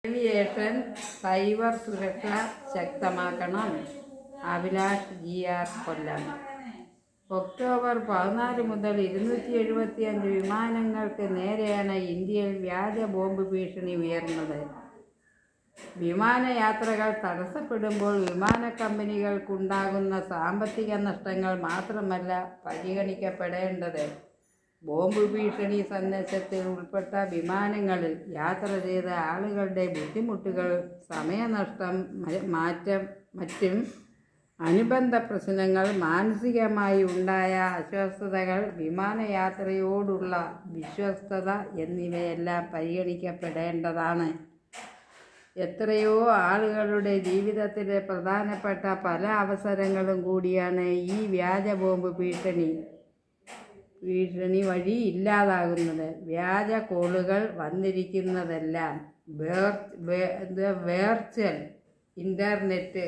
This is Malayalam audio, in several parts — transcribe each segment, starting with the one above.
ഏവിയേഷൻ സൈബർ സുരക്ഷ ശക്തമാക്കണം Abhilash G R Kollam October പതിനാല് മുതൽ ഇരുന്നൂറ്റി എഴുപത്തിയഞ്ച് വിമാനങ്ങൾക്ക് നേരെയാണ് ഇന്ത്യയിൽ വ്യാജ ബോംബ് ഭീഷണി ഉയർന്നത് വിമാനയാത്രകൾ തടസ്സപ്പെടുമ്പോൾ വിമാന കമ്പനികൾക്കുണ്ടാകുന്ന സാമ്പത്തിക നഷ്ടങ്ങൾ മാത്രമല്ല പരിഗണിക്കപ്പെടേണ്ടത് ബോംബ് ഭീഷണി സന്ദേശത്തിൽ ഉൾപ്പെട്ട വിമാനങ്ങളിൽ യാത്ര ചെയ്ത ആളുകളുടെ ബുദ്ധിമുട്ടുകൾ സമയനഷ്ടം മ- മാറ്റം മറ്റും അനുബന്ധ പ്രശ്നങ്ങൾ മാനസികമായി ഉണ്ടായ അസ്വസ്ഥതകൾ വിമാനയാത്രയോടുള്ള വിശ്വസ്തത എന്നിവയെല്ലാം പരിഗണിക്കപ്പെടേണ്ടതാണ് എത്രയോ ആളുകളുടെ ജീവിതത്തിലെ പ്രധാനപ്പെട്ട പല അവസരങ്ങളും കൂടിയാണ് ഈ വ്യാജ ബോംബ് ഭീഷണി ഭീഷണി വഴി ഇല്ലാതാകുന്നത് വ്യാജ കോളുകൾ വന്നിരിക്കുന്നതെല്ലാം വേർ- വേ- ഇത് വേർച്വൽ ഇൻ്റർനെറ്റ്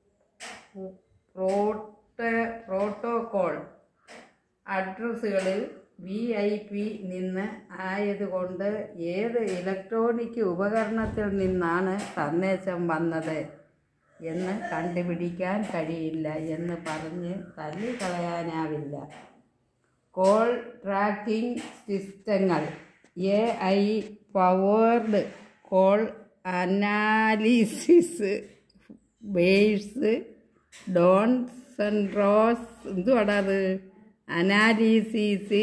പ്രോട്ട പ്രോട്ടോകോൾ അഡ്രസ്സുകളിൽ വി ഐ പി നിന്ന് ആയതുകൊണ്ട് ഏത് ഇലക്ട്രോണിക് ഉപകരണത്തിൽ നിന്നാണ് സന്ദേശം വന്നത് എന്ന് കണ്ടുപിടിക്കാൻ കഴിയില്ല എന്ന് പറഞ്ഞ് തള്ളിക്കളയാനാവില്ല കോൾ ട്രാക്കിംഗ് സിസ്റ്റങ്ങൾ A I powered call analysis ബേഴ്സ് ഡോൺ സെൻട്രോസ് എന്തുവാടാ അത് analysis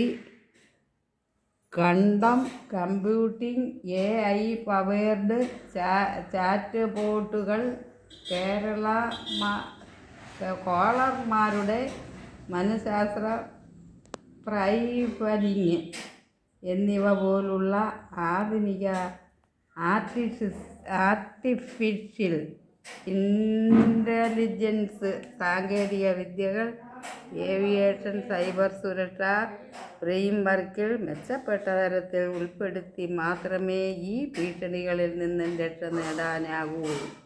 quantum computing A I powered chat ബോട്ടുകൾ കേരള മ- കോളർമാരുടെ മനഃശാസ്ത്ര പ്രൈഫലിങ് എന്നിവ പോലുള്ള ആധുനിക ആർട്ടിഫിസ് ആർട്ടിഫിഷ്യൽ ഇൻ്റലിജൻസ് സാങ്കേതിക വിദ്യകൾ ഏവിയേഷൻ സൈബർ സുരക്ഷ ഫ്രെയിംവർക്കിൽ മെച്ചപ്പെട്ട തരത്തിൽ ഉൾപ്പെടുത്തി മാത്രമേ ഈ ഭീഷണികളിൽ നിന്നും രക്ഷ നേടാനാകൂ